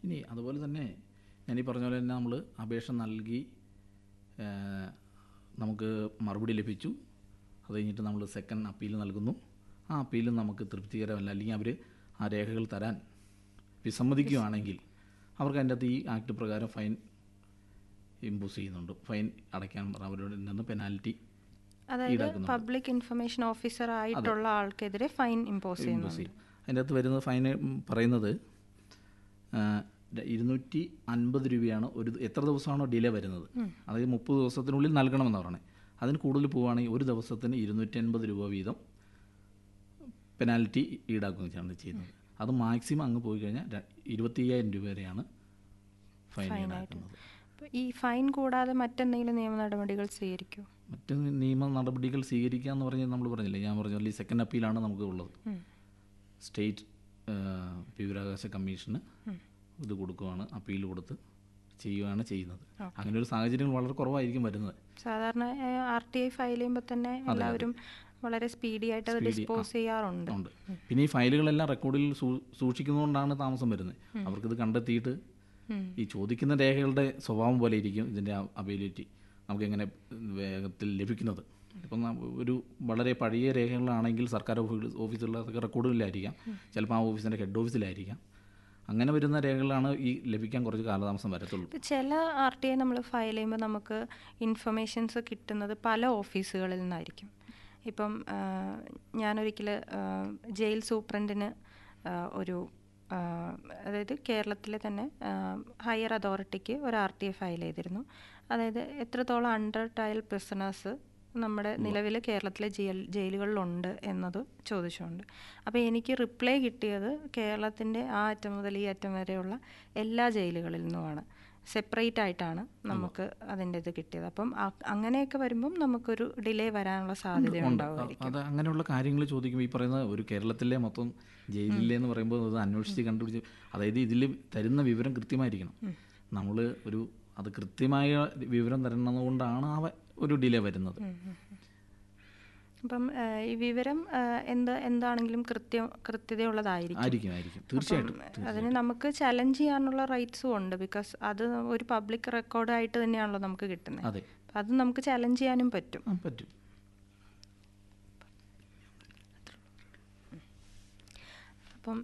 ഇനി അതുപോലെ തന്നെ ഞാൻ ഈ പറഞ്ഞ പോലെ തന്നെ നമ്മൾ അപേക്ഷ നൽകി ആ, നമുക്ക് മറുപടി ലഭിച്ചു അത് കഴിഞ്ഞിട്ട് നമ്മൾ സെക്കൻഡ് അപ്പീൽ നൽകുന്നു ആ അപ്പീലും നമുക്ക് തൃപ്തികരമല്ല അല്ലെങ്കിൽ അവർ ആ രേഖകൾ തരാൻ വിസമ്മതിക്കുകയാണെങ്കിൽ അവർക്ക് അതിൻ്റെ അകത്ത് ഈ ആക്ട് പ്രകാരം ഫൈൻ ഇമ്പോസ് ചെയ്യുന്നുണ്ട് ഫൈൻ അടയ്ക്കാൻ അവരുടെ നിന്ന് പെനാൽറ്റി അതായത് ഈടാക്കുന്നുണ്ട്. പബ്ലിക് ഇൻഫർമേഷൻ ഓഫീസർ ആയിട്ടുള്ള ആൾക്കെതിരെ ഫൈൻ ഇമ്പോസ് ഇമ്പോസ് ചെയ്യുന്നുണ്ട് ചെയ്യും അതിൻ്റെ അകത്ത് വരുന്നത് ഫൈൻ പറയുന്നത് ആ, ര- ഇരുന്നൂറ്റി അൻപത് രൂപയാണ് ഒരു ദി- എത്ര ദിവസമാണോ ഡിലേ വരുന്നത് അതായത് മുപ്പത് ദിവസത്തിനുള്ളിൽ നൽകണമെന്ന് പറയണേ അതിന് കൂടുതൽ പോവുകയാണെങ്കിൽ ഒരു ദിവസത്തിന് ഇരുന്നൂറ്റി അൻപത് രൂപ വീതം പെനാൽറ്റി ഈടാക്കുകയാണ് ചെയ്യുന്നത് അത് മാക്സിമം അങ്ങ് പോയി കഴിഞ്ഞാൽ ര- ഇരുപത്തി അയ്യായിരം രൂപ വരെയാണ് ഫൈൻ ഈടാക്കുന്നത് അപ്പോൾ ഈ ഫൈൻ കൂടാതെ മറ്റെന്തെങ്കിലും നിയമ നടപടികൾ സ്വീകരിക്കുമോ മറ്റ് നിയമ നടപടികൾ സ്വീകരിക്കുക എന്ന് പറഞ്ഞാൽ നമ്മൾ പറഞ്ഞില്ലേ ഞാൻ പറഞ്ഞ പോലെ ഈ സെക്കൻഡ് അപ്പീലാണ് നമുക്ക് ഉള്ളത് സ്റ്റേറ്റ് ആ, വിവരാവകാശ കമ്മീഷന് ഇത് കൊടുക്കുകയാണ് അപ്പീൽ കൊടുത്ത് ചെയ്യുകയാണ് ചെയ്യുന്നത് അങ്ങനെ ഒരു സാഹചര്യങ്ങൾ വളരെ കുറവായിരിക്കും വരുന്നത് സാധാരണ ആർ ടി ഐ ഫയൽ ചെയ്യുമ്പോൾ തന്നെ എല്ലാവരും വളരെ സ്പീഡി ആയിട്ട് അത് ഡിസ്പോസ് ചെയ്യാറുണ്ട് ഉണ്ട് പിന്നെ ഈ ഫയലുകളെല്ലാം റെക്കോർഡിൽ സൂ- സൂക്ഷിക്കുന്നതുകൊണ്ടാണ് താമസം വരുന്നത് അവർക്കിത് കണ്ടെത്തിയിട്ട് ഉം. ഈ ചോദിക്കുന്ന രേഖകളുടെ സ്വഭാവം പോലെ ഇരിക്കും ഇതിൻ്റെ അവൈലിറ്റി നമുക്കെങ്ങനെ വേഗത്തിൽ ലഭിക്കുന്നത് ഇപ്പം ന- ഒരു വളരെ പഴയ രേഖകളാണെങ്കിൽ സർക്കാർ ഓഫീ- ഓഫീസുകളിലൊക്കെ റെക്കോർഡിലായിരിക്കാം ചിലപ്പോൾ ആ ഓഫീസിൻ്റെ ഹെഡ് ഓഫീസിലായിരിക്കാം അങ്ങനെ വരുന്ന രേഖകളാണ് ഈ ലഭിക്കാൻ കുറച്ച് കാലതാമസം വരത്തുള്ളൂ ഇപ്പം ചില ആർ ടി ഐ നമ്മൾ ഫയൽ ചെയ്യുമ്പോൾ നമുക്ക് ഇൻഫർമേഷൻസ് കിട്ടുന്നത് പല ഓഫീസുകളിൽ നിന്നായിരിക്കും ഇപ്പം ആ, ഞാനൊരിക്കൽ ആ, ജയിൽ സൂപ്രണ്ടിന് ആ, ഒരു ആ, അതായത് കേരളത്തിലെ തന്നെ ഹയർ അതോറിറ്റിക്ക് ഒരു ആർ ടി ഐ ഫയൽ ചെയ്തിരുന്നു അതായത് എത്രത്തോളം അണ്ടർ ട്രയൽ പ്രിസണേഴ്സ് നമ്മുടെ നിലവിൽ കേരളത്തിലെ ജയിൽ ജയിലുകളിലുണ്ട് എന്നത് ചോദിച്ചുകൊണ്ട് അപ്പോൾ എനിക്ക് റിപ്ലൈ കിട്ടിയത് കേരളത്തിൻ്റെ ആ അറ്റം മുതൽ ഈ അറ്റം വരെയുള്ള എല്ലാ ജയിലുകളിൽ നിന്നുമാണ് സെപ്പറേറ്റ് ആയിട്ടാണ് നമുക്ക് അതിൻ്റെ ഇത് കിട്ടിയത് അപ്പം അ- അങ്ങനെയൊക്കെ വരുമ്പം നമുക്കൊരു ഡിലേ വരാനുള്ള സാധ്യത ഉണ്ട്. ഉണ്ടാവുമായിരിക്കും അത് അങ്ങനെയുള്ള കാര്യങ്ങൾ ചോദിക്കുമ്പോൾ ഈ പറയുന്ന ഒരു കേരളത്തിലെ മൊത്തം ജയിലിലെ എന്ന് പറയുമ്പോൾ അത് അന്വേഷിച്ച് കണ്ടുപിടിച്ച് അതായത് ഇതിൽ തരുന്ന വിവരം കൃത്യമായിരിക്കണം നമ്മൾ ഒരു അത് കൃത്യമായ വിവരം തരുന്നതുകൊണ്ടാണ് ആ വ- ഒരു ഡിലേ വരുന്നത് അപ്പം ആ, ഈ വിവരം ആ, എന്ത് എന്താണെങ്കിലും കൃത്യം കൃത്യതയുള്ളതായിരിക്കും ആയിരിക്കും ആയിരിക്കും തീർച്ചയായിട്ടും അതിന് നമുക്ക് ചലഞ്ച് ചെയ്യാനുള്ള റൈറ്റ്സും ഉണ്ട് ബിക്കോസ് അത് ഒരു പബ്ലിക് റെക്കോർഡായിട്ട് തന്നെയാണല്ലോ നമുക്ക് കിട്ടുന്നത് അതെ അപ്പം അത് നമുക്ക് ചലഞ്ച് ചെയ്യാനും പറ്റും ആ, പറ്റും